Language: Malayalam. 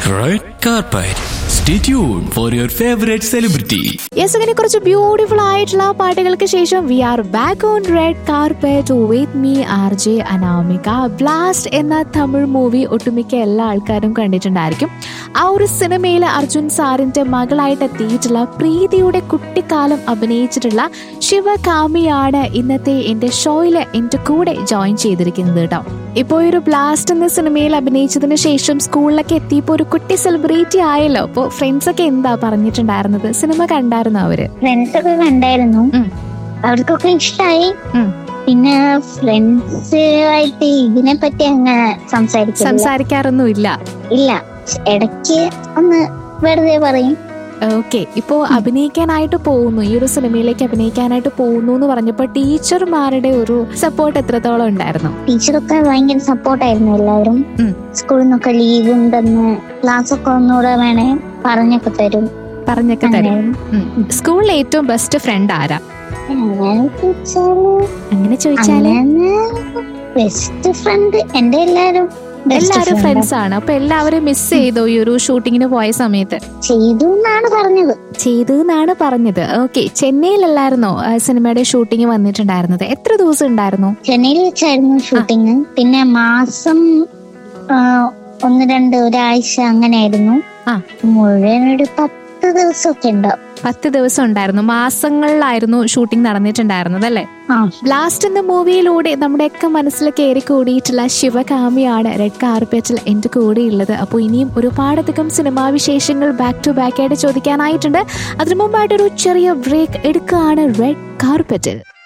Red carpet. Stay tuned for your favorite celebrity. Yes അങ്ങനെ കുറച്ച് ബ്യൂട്ടിഫുൾ ആയിട്ടുള്ള പാട്ടുകൾക്ക് ശേഷം we are back on red carpet with me R J Anamika blast എന്ന തമിഴ് മൂവി ഒട്ടുമിക്ക എല്ലാ ആൾക്കാരും കണ്ടിട്ടുണ്ടായിരിക്കും ആ ഒരു സിനിമയിൽ അർജുൻ സാറിന്റെ മകളായിട്ട് എത്തിയിട്ടുള്ള പ്രീതിയുടെ കുട്ടിക്കാലം അഭിനയിച്ചിട്ടുള്ള ശിവകാമിയാണ് ഇന്നത്തെ എന്റെ ഷോയില് എന്റെ കൂടെ ജോയിൻ ചെയ്തിരിക്കുന്നത് കേട്ടോ ഇപ്പോൾ ഒരു ബ്ലാസ്റ്റ് എന്ന സിനിമയിൽ അഭിനയിച്ചതിന് ശേഷം സ്കൂളിലൊക്കെ എത്തിയപ്പോൾ ഒരു കുട്ടി സെലിബ്രിറ്റി ആയല്ലോ അപ്പോൾ ഫ്രണ്ട്സ് ഒക്കെ എന്താ പറഞ്ഞിട്ടുണ്ടായിരുന്നത് സിനിമ കണ്ടായിരുന്നോ അവര് ഫ്രണ്ട്സ് ഒക്കെ കണ്ടായിരുന്നു ഉം. അവർക്കൊക്കെ ഇഷ്ടായി ഉം. പിന്നെ ഫ്രണ്ട്സ് ആയിട്ട് ഇതിനെ പറ്റി അങ്ങനെ സംസാരിക്കില്ല സംസാരിക്കാറൊന്നും ഇല്ല ഇല്ല ഇടയ്ക്ക് ഒന്ന് വെറുതെ പറയും ഓക്കെ ഇപ്പോ അഭിനയിക്കാനായിട്ട് പോകുന്നു ഈ ഒരു സിനിമയിലേക്ക് അഭിനയിക്കാനായിട്ട് പോകുന്നു എന്ന് പറഞ്ഞപ്പോ ടീച്ചർമാരുടെ ഒരു സപ്പോർട്ട് എത്രത്തോളം ഉണ്ടായിരുന്നു ടീച്ചറൊക്കെ ഭയങ്കര സപ്പോർട്ടായിരുന്നു എല്ലാവരും ഉം. സ്കൂളിൽ നിന്നൊക്കെ ലീവ് ഉണ്ടെന്ന് ക്ലാസ് ഒക്കെ ഒന്നുകൂടെ വേണേ പറഞ്ഞൊക്കെ തരും പറഞ്ഞൊക്കെ തരും അങ്ങനെ ഉം. സ്കൂളിലെ ഏറ്റവും ബെസ്റ്റ് ഫ്രണ്ട് ആരാ അങ്ങനെ ചോദിച്ചാല് അങ്ങനെ ചോദിച്ചാല് അങ്ങനെ ബെസ്റ്റ് ഫ്രണ്ട് എന്റെ എല്ലാരും best എല്ലാവരും friend ആ. ഫ്രണ്ട്സ് ആണ് അപ്പൊ എല്ലാവരും മിസ് ചെയ്തോ ഈ ഒരു ഷൂട്ടിങ്ങിന് പോയ സമയത്ത് ചെയ്തു എന്നാണ് പറഞ്ഞത് ചെയ്തു എന്നാണ് പറഞ്ഞത് ഓക്കെ ചെന്നൈയിലല്ലായിരുന്നോ ആ, സിനിമയുടെ ഷൂട്ടിംഗ് വന്നിട്ടുണ്ടായിരുന്നത് എത്ര ദിവസം ഉണ്ടായിരുന്നു ചെന്നൈയിൽ വെച്ചായിരുന്നു ഷൂട്ടിങ് പിന്നെ മാസം ആ, ഒന്ന് രണ്ട് ഒരാഴ്ച അങ്ങനെയായിരുന്നു ആ. മുഴുവൻ ഒരു പത്ത് ദിവസമൊക്കെ ഉണ്ടാവും പത്ത് ദിവസം ഉണ്ടായിരുന്നു മാസങ്ങളിലായിരുന്നു ഷൂട്ടിംഗ് നടന്നിട്ടുണ്ടായിരുന്നത് അല്ലേ ആ ബ്ലാസ്റ്റ് എന്ന മൂവിയിലൂടെ നമ്മുടെയൊക്കെ മനസ്സിൽ കയറി കൂടിയിട്ടുള്ള ശിവകാമിയാണ് റെഡ് കാർപ്പറ്റിൽ എന്റെ കൂടെയുള്ളത് അപ്പോൾ ഇനിയും ഒരുപാടധികം സിനിമാ വിശേഷങ്ങൾ ബാക്ക് ടു ബാക്ക് ആയിട്ട് ചോദിക്കാനായിട്ടുണ്ട് അതിനു മുമ്പായിട്ടൊരു ചെറിയ ബ്രേക്ക് എടുക്കുകയാണ് റെഡ് കാർപ്പറ്റിൽ